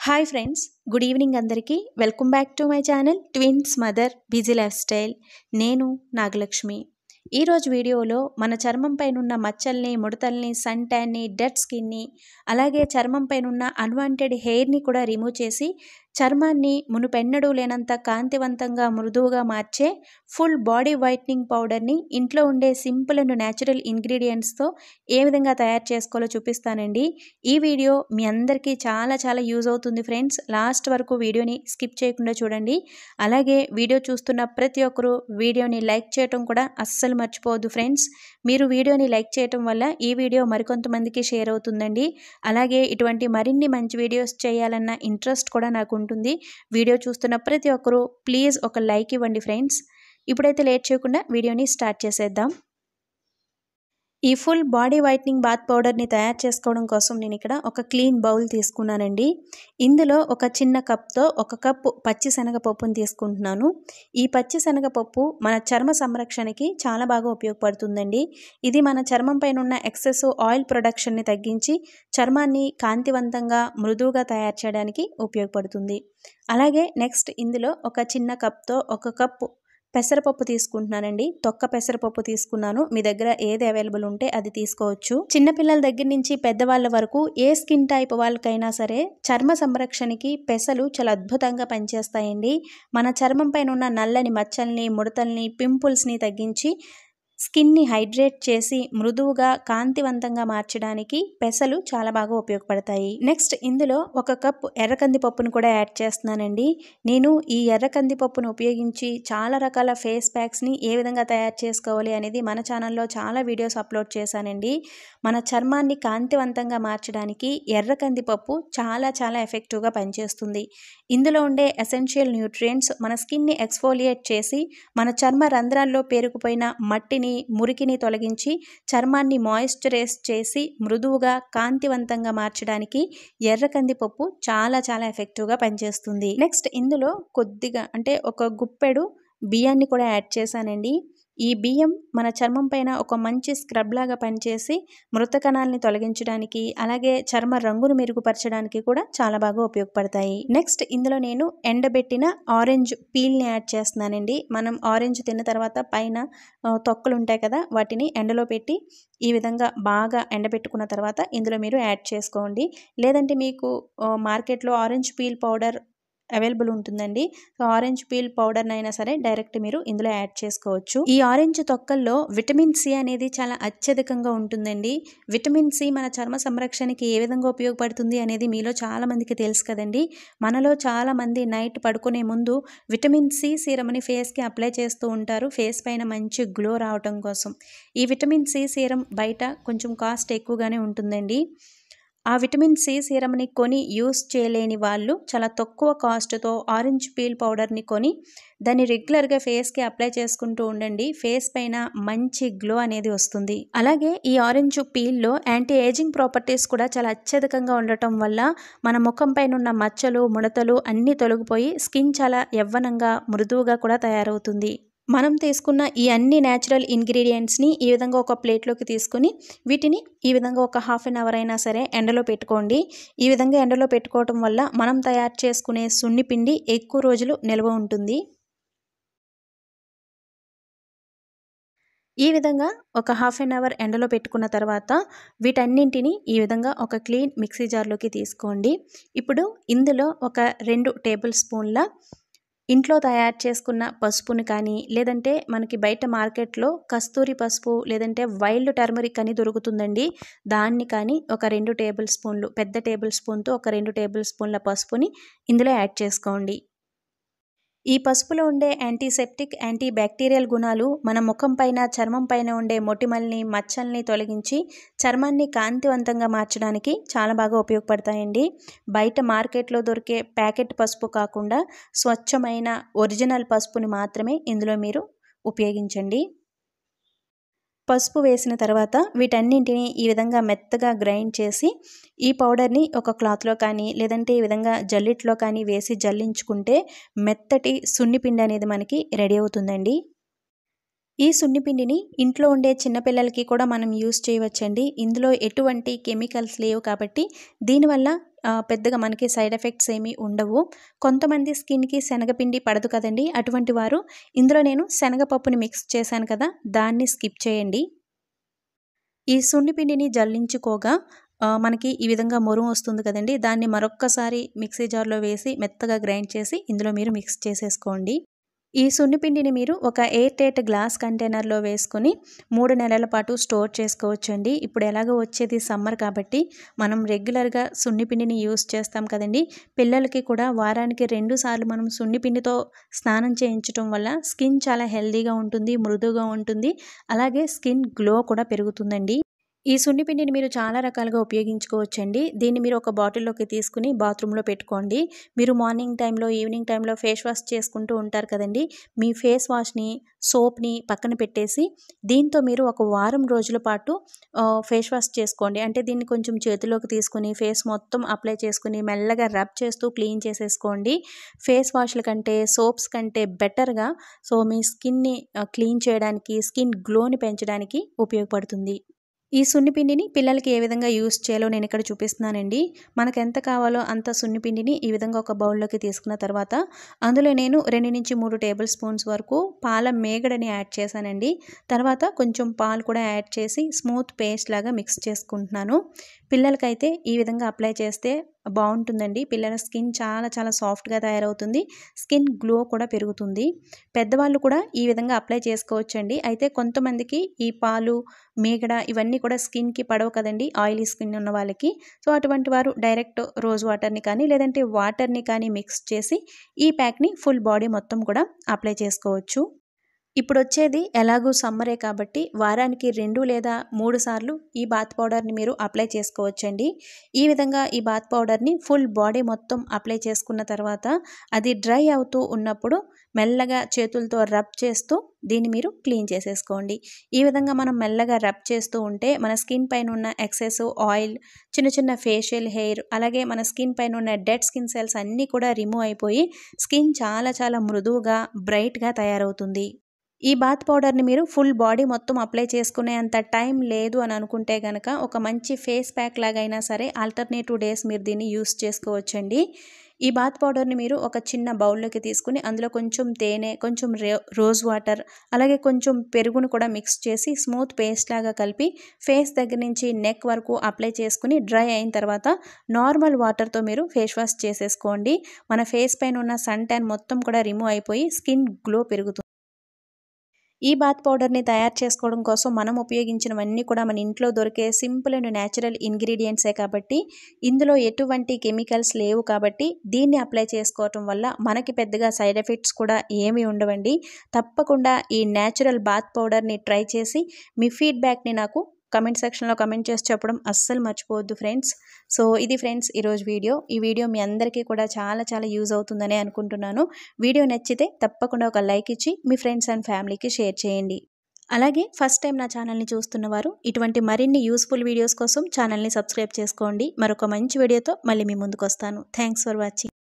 hi friends good evening అందరికీ welcome back to my channel twins mother busy lifestyle నేను నాగలక్ష్మి ఈరోజు వీడియోలో మన చర్మం పైన ఉన్న మచ్చల్ని ముడతల్ని సన్ ట్యాన్ని డెడ్ స్కిన్ని అలాగే చర్మం పైన ఉన్న అన్వాంటెడ్ హెయిర్ని కూడా రిమూవ్ చేసి చర్మాన్ని మునుపెన్నడూ లేనంత కాంతివంతంగా మృదువుగా మార్చే ఫుల్ బాడీ వైట్నింగ్ పౌడర్ని ఇంట్లో ఉండే సింపుల్ అండ్ న్యాచురల్ ఇంగ్రీడియంట్స్తో ఏ విధంగా తయారు చేసుకోవాలో చూపిస్తానండి ఈ వీడియో మీ అందరికీ చాలా చాలా యూజ్ అవుతుంది ఫ్రెండ్స్ లాస్ట్ వరకు వీడియోని స్కిప్ చేయకుండా చూడండి అలాగే వీడియో చూస్తున్న ప్రతి ఒక్కరూ వీడియోని లైక్ చేయటం కూడా అస్సలు మర్చిపోవద్దు ఫ్రెండ్స్ మీరు వీడియోని లైక్ చేయటం వల్ల ఈ వీడియో మరికొంతమందికి షేర్ అవుతుందండి అలాగే ఇటువంటి మరిన్ని మంచి వీడియోస్ చేయాలన్న ఇంట్రెస్ట్ కూడా నాకు ఉంటుంది వీడియో చూస్తున్న ప్రతి ఒక్కరూ ప్లీజ్ ఒక లైక్ ఇవ్వండి ఫ్రెండ్స్ ఇప్పుడైతే లేట్ చేయకుండా వీడియోని స్టార్ట్ చేసేద్దాం ఈ ఫుల్ బాడీ వైట్నింగ్ బాత్ పౌడర్ని తయారు చేసుకోవడం కోసం నేను ఇక్కడ ఒక క్లీన్ బౌల్ తీసుకున్నానండి ఇందులో ఒక చిన్న కప్తో ఒక కప్పు పచ్చి శనగపప్పుని తీసుకుంటున్నాను ఈ పచ్చి శనగపప్పు మన చర్మ సంరక్షణకి చాలా బాగా ఉపయోగపడుతుందండి ఇది మన చర్మం పైన ఉన్న ఎక్సెస్ ఆయిల్ ప్రొడక్షన్ని తగ్గించి చర్మాన్ని కాంతివంతంగా మృదువుగా తయారు చేయడానికి ఉపయోగపడుతుంది అలాగే నెక్స్ట్ ఇందులో ఒక చిన్న కప్తో ఒక కప్పు పెసరపప్పు తీసుకుంటున్నానండి తొక్క పెసరపప్పు తీసుకున్నాను మీ దగ్గర ఏది అవైలబుల్ ఉంటే అది తీసుకోవచ్చు చిన్నపిల్లల దగ్గర నుంచి పెద్దవాళ్ళ వరకు ఏ స్కిన్ టైప్ వాళ్ళకైనా సరే చర్మ సంరక్షణకి పెసలు చాలా అద్భుతంగా పనిచేస్తాయండి మన చర్మం పైన ఉన్న నల్లని మచ్చల్ని ముడతల్ని పింపుల్స్ని తగ్గించి స్కిన్ని హైడ్రేట్ చేసి మృదువుగా కాంతివంతంగా మార్చడానికి పెసలు చాలా బాగా ఉపయోగపడతాయి నెక్స్ట్ ఇందులో ఒక కప్ ఎర్రకంది పప్పును కూడా యాడ్ చేస్తున్నానండి నేను ఈ ఎర్రకంది పప్పును ఉపయోగించి చాలా రకాల ఫేస్ ప్యాక్స్ని ఏ విధంగా తయారు చేసుకోవాలి అనేది మన ఛానల్లో చాలా వీడియోస్ అప్లోడ్ చేశానండి మన చర్మాన్ని కాంతివంతంగా మార్చడానికి ఎర్రకంది పప్పు చాలా చాలా ఎఫెక్టివ్గా పనిచేస్తుంది ఇందులో ఉండే ఎసెన్షియల్ న్యూట్రియంట్స్ మన స్కిన్ని ఎక్స్ఫోలియేట్ చేసి మన చర్మ రంధ్రాల్లో పేరుకుపోయిన మట్టిని మురికిని తొలగించి చర్మాన్ని మాయిశ్చరైజ్ చేసి మృదువుగా కాంతివంతంగా మార్చడానికి ఎర్రకంది పప్పు చాలా చాలా ఎఫెక్టివ్గా పనిచేస్తుంది నెక్స్ట్ ఇందులో కొద్దిగా అంటే ఒక గుప్పెడు బియ్యాన్ని కూడా యాడ్ చేశానండి ఈ బియ్యం మన చర్మం పైన ఒక మంచి స్క్రబ్ లాగా పనిచేసి మృత కణాలని తొలగించడానికి అలాగే చర్మ రంగును మెరుగుపరచడానికి కూడా చాలా బాగా ఉపయోగపడతాయి నెక్స్ట్ ఇందులో నేను ఎండబెట్టిన ఆరెంజ్ పీల్ని యాడ్ చేస్తున్నానండి మనం ఆరెంజ్ తిన్న తర్వాత పైన తొక్కలు ఉంటాయి కదా వాటిని ఎండలో పెట్టి ఈ విధంగా బాగా ఎండబెట్టుకున్న తర్వాత ఇందులో మీరు యాడ్ చేసుకోండి లేదంటే మీకు మార్కెట్లో ఆరెంజ్ పీల్ పౌడర్ అవైలబుల్ ఉంటుందండి సో ఆరెంజ్ పీల్ పౌడర్ అయినా సరే డైరెక్ట్ మీరు ఇందులో యాడ్ చేసుకోవచ్చు ఈ ఆరెంజ్ తొక్కల్లో విటమిన్ సి అనేది చాలా అత్యధికంగా ఉంటుందండి విటమిన్ సి మన చర్మ సంరక్షణకి ఏ విధంగా ఉపయోగపడుతుంది అనేది మీలో చాలా మందికి తెలుసు కదండి మనలో చాలా మంది నైట్ పడుకునే ముందు విటమిన్ సి సీరమ్ని ఫేస్కి అప్లై చేస్తూ ఉంటారు ఫేస్ పైన మంచి గ్లో రావటం కోసం ఈ విటమిన్ సి సీరం బయట కొంచెం కాస్ట్ ఎక్కువగానే ఉంటుందండి ఆ విటమిన్ సి సీరమ్ని కొని యూస్ చేయలేని వాళ్ళు చాలా తక్కువ కాస్ట్తో ఆరెంజ్ పీల్ పౌడర్ని కొని దాన్ని రెగ్యులర్గా ఫేస్కి అప్లై చేసుకుంటూ ఉండండి ఫేస్ పైన మంచి గ్లో అనేది వస్తుంది అలాగే ఈ ఆరెంజ్ పీల్లో యాంటీ ఏజింగ్ ప్రాపర్టీస్ కూడా చాలా అత్యధికంగా ఉండటం వల్ల మన ముఖం పైన ఉన్న మచ్చలు ముడతలు అన్నీ తొలగిపోయి స్కిన్ చాలా యవ్వనంగా మృదువుగా కూడా తయారవుతుంది మనం తీసుకున్న ఈ అన్ని న్యాచురల్ ఇంగ్రీడియంట్స్ని ఈ విధంగా ఒక ప్లేట్లోకి తీసుకుని వీటిని ఈ విధంగా ఒక హాఫ్ అన్ అవర్ అయినా సరే ఎండలో పెట్టుకోండి ఈ విధంగా ఎండలో పెట్టుకోవటం వల్ల మనం తయారు చేసుకునే సున్ని పిండి ఎక్కువ రోజులు నిల్వ ఉంటుంది ఈ విధంగా ఒక హాఫ్ అన్ అవర్ ఎండలో పెట్టుకున్న తర్వాత వీటన్నింటిని ఈ విధంగా ఒక క్లీన్ మిక్సీ జార్లోకి తీసుకోండి ఇప్పుడు ఇందులో ఒక రెండు టేబుల్ స్పూన్ల ఇంట్లో తయారు చేసుకున్న పసుపుని కానీ లేదంటే మనకి బయట మార్కెట్లో కస్తూరి పసుపు లేదంటే వైల్డ్ టర్మరిక్ అని దొరుకుతుందండి దాన్ని కానీ ఒక రెండు టేబుల్ స్పూన్లు పెద్ద టేబుల్ స్పూన్తో ఒక రెండు టేబుల్ స్పూన్ల పసుపుని ఇందులో యాడ్ చేసుకోండి ఈ పసుపులో ఉండే యాంటీసెప్టిక్ యాంటీ బ్యాక్టీరియల్ గుణాలు మన ముఖం పైన చర్మం పైన ఉండే మొటిమల్ని మచ్చల్ని తొలగించి చర్మాన్ని కాంతివంతంగా మార్చడానికి చాలా బాగా ఉపయోగపడతాయండి బయట మార్కెట్లో దొరికే ప్యాకెట్ పసుపు కాకుండా స్వచ్ఛమైన ఒరిజినల్ పసుపుని మాత్రమే ఇందులో మీరు ఉపయోగించండి పసుపు వేసిన తర్వాత వీటన్నింటిని ఈ విధంగా మెత్తగా గ్రైండ్ చేసి ఈ పౌడర్ని ఒక క్లాత్లో కానీ లేదంటే ఈ విధంగా జల్లిట్లో కానీ వేసి జల్లించుకుంటే మెత్తటి సున్నిపిండి అనేది మనకి రెడీ అవుతుందండి ఈ సున్నిపిండిని ఇంట్లో ఉండే చిన్నపిల్లలకి కూడా మనం యూస్ చేయవచ్చండి ఇందులో ఎటువంటి కెమికల్స్ లేవు కాబట్టి దీనివల్ల ఆ, పెద్దగా మనకి సైడ్ ఎఫెక్ట్స్ ఏమీ ఉండవు కొంతమంది స్కిన్కి శనగపిండి పడదు కదండి అటువంటి వారు ఇందులో నేను శనగపప్పుని మిక్స్ చేశాను కదా దాన్ని స్కిప్ చేయండి ఈ సున్నిపిండిని జల్లించుకోగా ఆ, మనకి ఈ విధంగా మొరుము వస్తుంది కదండి దాన్ని మరొక్కసారి మిక్సీ జార్లో వేసి మెత్తగా గ్రైండ్ చేసి ఇందులో మీరు మిక్స్ చేసేసుకోండి ఈ సున్నిపిండిని మీరు ఒక ఎయిర్ టైట్ గ్లాస్ కంటైనర్లో వేసుకొని మూడు నెలల పాటు స్టోర్ చేసుకోవచ్చండి ఇప్పుడు ఎలాగో వచ్చేది సమ్మర్ కాబట్టి మనం రెగ్యులర్గా సున్నిపిండిని యూస్ చేస్తాం కదండి పిల్లలకి కూడా వారానికి రెండు సార్లు మనం సున్నిపిండితో స్నానం చేయించడం వల్ల స్కిన్ చాలా హెల్దీగా ఉంటుంది మృదువుగా ఉంటుంది అలాగే స్కిన్ గ్లో కూడా పెరుగుతుందండి ఈ సున్నిపిండిని మీరు చాలా రకాలుగా ఉపయోగించుకోవచ్చండి దీన్ని మీరు ఒక బాటిల్లోకి తీసుకుని బాత్రూంలో పెట్టుకోండి మీరు మార్నింగ్ టైంలో ఈవినింగ్ టైంలో ఫేస్ వాష్ చేసుకుంటూ ఉంటారు కదండి మీ ఫేస్ వాష్ని సోప్ని పక్కన పెట్టేసి దీంతో మీరు ఒక వారం రోజుల పాటు ఆ, ఫేస్ వాష్ చేసుకోండి అంటే దీన్ని కొంచెం చేతిలోకి తీసుకుని ఫేస్ మొత్తం అప్లై చేసుకుని మెల్లగా రబ్ చేస్తూ క్లీన్ చేసేసుకోండి ఫేస్ వాష్ల కంటే సోప్స్ కంటే బెటర్గా సో మీ స్కిన్ని క్లీన్ చేయడానికి స్కిన్ గ్లోని పెంచడానికి ఉపయోగపడుతుంది ఈ సున్నిపిండిని పిల్లలకి ఏ విధంగా యూస్ చేయాలో నేను ఇక్కడ చూపిస్తున్నానండి మనకు ఎంత కావాలో అంత సున్నిపిండిని ఈ విధంగా ఒక బౌల్లోకి తీసుకున్న తర్వాత అందులో నేను రెండు నుంచి మూడు టేబుల్ స్పూన్స్ వరకు పాల మేగడని యాడ్ చేశానండి తర్వాత కొంచెం పాలు కూడా యాడ్ చేసి స్మూత్ పేస్ట్ లాగా మిక్స్ చేసుకుంటున్నాను పిల్లలకైతే ఈ విధంగా అప్లై చేస్తే బాగుంటుందండి పిల్లల స్కిన్ చాలా చాలా సాఫ్ట్గా తయారవుతుంది స్కిన్ గ్లో కూడా పెరుగుతుంది పెద్దవాళ్ళు కూడా ఈ విధంగా అప్లై చేసుకోవచ్చండి అయితే కొంతమందికి ఈ పాలు మీగడ ఇవన్నీ కూడా స్కిన్కి పడవు కదండి ఆయిలీ స్కిన్ ఉన్న వాళ్ళకి సో అటువంటి వారు డైరెక్ట్ రోజ్ వాటర్ని కానీ లేదంటే వాటర్ని కానీ మిక్స్ చేసి ఈ ప్యాక్ని ఫుల్ బాడీ మొత్తం కూడా అప్లై చేసుకోవచ్చు ఇప్పుడు వచ్చేది ఎలాగూ సమ్మరే కాబట్టి వారానికి రెండు లేదా మూడు సార్లు ఈ బాత్ పౌడర్ని మీరు అప్లై చేసుకోవచ్చండి ఈ విధంగా ఈ బాత్ పౌడర్ని ఫుల్ బాడీ మొత్తం అప్లై చేసుకున్న తర్వాత అది డ్రై అవుతూ ఉన్నప్పుడు మెల్లగా చేతులతో రబ్ చేస్తూ దీన్ని మీరు క్లీన్ చేసేసుకోండి ఈ విధంగా మనం మెల్లగా రబ్ చేస్తూ ఉంటే మన స్కిన్ పైన ఉన్న ఎక్సెస్ ఆయిల్ చిన్న చిన్న ఫేషియల్ హెయిర్ అలాగే మన స్కిన్ పైన ఉన్న డెడ్ స్కిన్ సెల్స్ అన్నీ కూడా రిమూవ్ అయిపోయి స్కిన్ చాలా చాలా మృదువుగా బ్రైట్గా తయారవుతుంది ఈ బాత్ పౌడర్ని మీరు ఫుల్ బాడీ మొత్తం అప్లై చేసుకునే అంత టైం లేదు అని అనుకుంటే కనుక ఒక మంచి ఫేస్ ప్యాక్ లాగైనా సరే ఆల్టర్నేటివ్ డేస్ మీరు దీన్ని యూస్ చేసుకోవచ్చండి ఈ బాత్ పౌడర్ని మీరు ఒక చిన్న బౌల్లోకి తీసుకుని అందులో కొంచెం తేనె కొంచెం రోజ్ వాటర్ అలాగే కొంచెం పెరుగును కూడా మిక్స్ చేసి స్మూత్ పేస్ట్ లాగా కలిపి ఫేస్ దగ్గర నుంచి నెక్ వరకు అప్లై చేసుకుని డ్రై అయిన తర్వాత నార్మల్ వాటర్తో మీరు ఫేస్ వాష్ చేసేసుకోండి మన ఫేస్ పైన ఉన్న సన్ ట్యాన్ మొత్తం కూడా రిమూవ్ అయిపోయి స్కిన్ గ్లో పెరుగుతుంది ఈ బాత్ పౌడర్ని తయారు చేసుకోవడం కోసం మనం ఉపయోగించినవన్నీ కూడా మన ఇంట్లో దొరికే సింపుల్ అండ్ న్యాచురల్ ఇంగ్రీడియంట్సే కాబట్టి ఇందులో ఎటువంటి కెమికల్స్ లేవు కాబట్టి దీన్ని అప్లై చేసుకోవటం వల్ల మనకి పెద్దగా సైడ్ ఎఫెక్ట్స్ కూడా ఏమీ ఉండవండి తప్పకుండా ఈ న్యాచురల్ బాత్ పౌడర్ని ట్రై చేసి మీ ఫీడ్బ్యాక్ని నాకు కమెంట్ సెక్షన్లో కమెంట్ చేసి చెప్పడం అస్సలు మర్చిపోవద్దు ఫ్రెండ్స్ సో ఇది ఫ్రెండ్స్ ఈరోజు వీడియో ఈ వీడియో మీ అందరికీ కూడా చాలా చాలా యూజ్ అవుతుందని అనుకుంటున్నాను వీడియో నచ్చితే తప్పకుండా ఒక లైక్ ఇచ్చి మీ ఫ్రెండ్స్ అండ్ ఫ్యామిలీకి షేర్ చేయండి అలాగే ఫస్ట్ టైం నా ఛానల్ని చూస్తున్నవారు ఇటువంటి మరిన్ని యూస్ఫుల్ వీడియోస్ కోసం ఛానల్ని సబ్స్క్రైబ్ చేసుకోండి మరొక మంచి వీడియోతో మళ్ళీ మీ ముందుకు వస్తాను థ్యాంక్స్ ఫర్ వాచింగ్